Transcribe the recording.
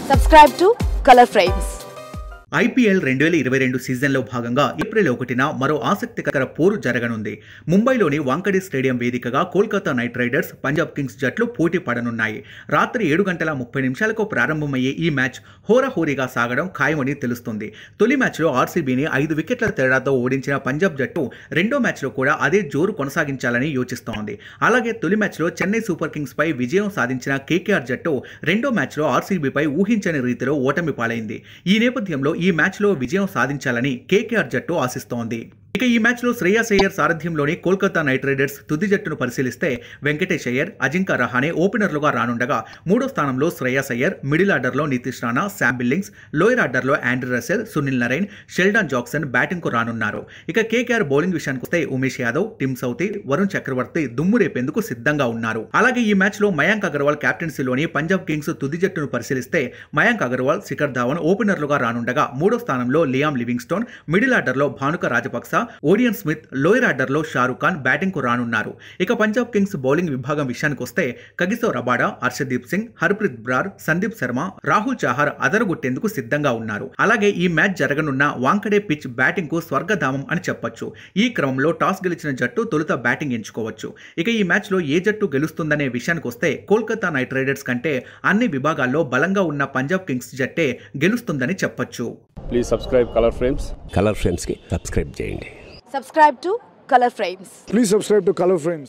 Subscribe to Color Frames. IPL రెండు వేల ఇరవై రెండు సీజన్లో భాగంగా ఏప్రిల్ ఒకటిన మరో ఆసక్తికర పోరు జరగనుంది ముంబైలోని వాంకడే స్టేడియం వేదికగా Kolkata Knight Riders Punjab Kings జట్లు పోటీ పడనున్నాయి రాత్రి ఏడు గంటల ముప్పై నిమిషాలకు ప్రారంభమయ్యే ఈ మ్యాచ్ హోరాహోరీగా సాగడం ఖాయమని తెలుస్తుంది తొలి మ్యాచ్లో ఆర్సీబీని ఐదు వికెట్ల తేడాతో ఓడించిన పంజాబ్ జట్టు రెండో మ్యాచ్లో కూడా అదే జోరు కొనసాగించాలని యోచిస్తోంది అలాగే తొలి మ్యాచ్లో చెన్నై సూపర్ కింగ్స్ పై విజయం సాధించిన కేకేఆర్ జట్టు రెండో మ్యాచ్లో ఆర్సీబీపై ఊహించని రీతిలో ఓటమి పాలైంది ఈ నేపథ్యంలో ఈ మ్యాచ్లో విజయం సాధించాలని కేకేఆర్ జట్టు ఆశిస్తోంది ఇక ఈ మ్యాచ్లో శ్రేయాస్ అయ్యర్ సారథ్యంలోని కోల్కతా నైట్ రైడర్స్ తుది జట్టును పరిశీలిస్తే వెంకటేష్ అయ్యర్ అజింకా రహానే ఓపెనర్లుగా రానుండగా మూడో స్థానంలో శ్రేయాస్ అయ్యర్ మిడిల్ ఆర్డర్లో Nitish Rana Sam Billings lower ఆర్డర్లో Andre Russell Sunil Narine Sheldon Jackson బ్యాటింగ్కు రానున్నారు ఇక కేకేఆర్ బౌలింగ్ విషయానికి వస్తే ఉమేష్ యాదవ్ టిమ్ సౌతి వరుణ్ చక్రవర్తి దుమ్ము రేపేందుకు సిద్ధంగా ఉన్నారు అలాగే ఈ మ్యాచ్లో మయాంక్ అగర్వాల్ కెప్టెన్సీలోని పంజాబ్ కింగ్స్ తుది జట్టును పరిశీలిస్తే మయాంక్ అగర్వాల్ శిఖర్ ధావన్ ఓపెనర్లుగా రానుండగా మూడో స్థానంలో లియామ్ లివింగ్స్టోన్ మిడిల్ ఆర్డర్లో Bhanuka Rajapaksa Odean Smith lower ఆర్డర్లో షారుఖ్ ఖాన్ బ్యాటింగ్కు రానున్నారు ఇక పంజాబ్ కింగ్స్ బౌలింగ్ విభాగం విషయానికి వస్తే కగిసో రబాడా హర్షదీప్ సింగ్ హర్ప్రీత్ బ్రార్ సందీప్ శర్మ రాహుల్ చాహర్ అదరగొట్టేందుకు సిద్ధంగా ఉన్నారు అలాగే ఈ మ్యాచ్ జరగనున్న వాంకడే పిచ్ బ్యాటింగ్ కు స్వర్గధామం అని చెప్పొచ్చు ఈ క్రమంలో టాస్ గెలిచిన జట్టు తొలుత బ్యాటింగ్ ఎంచుకోవచ్చు ఇక ఈ మ్యాచ్లో ఏ జట్టు గెలుస్తుందనే విషయానికి వస్తే కోల్కతా నైట్ రైడర్స్ కంటే అన్ని విభాగాల్లో బలంగా ఉన్న పంజాబ్ కింగ్స్ జట్టే గెలుస్తుందని చెప్పొచ్చు please subscribe colour frames colour ఫ్రేమ్స్కి సబ్స్క్రైబ్ చేయండి Subscribe to Color Frames. Please subscribe to Color Frames.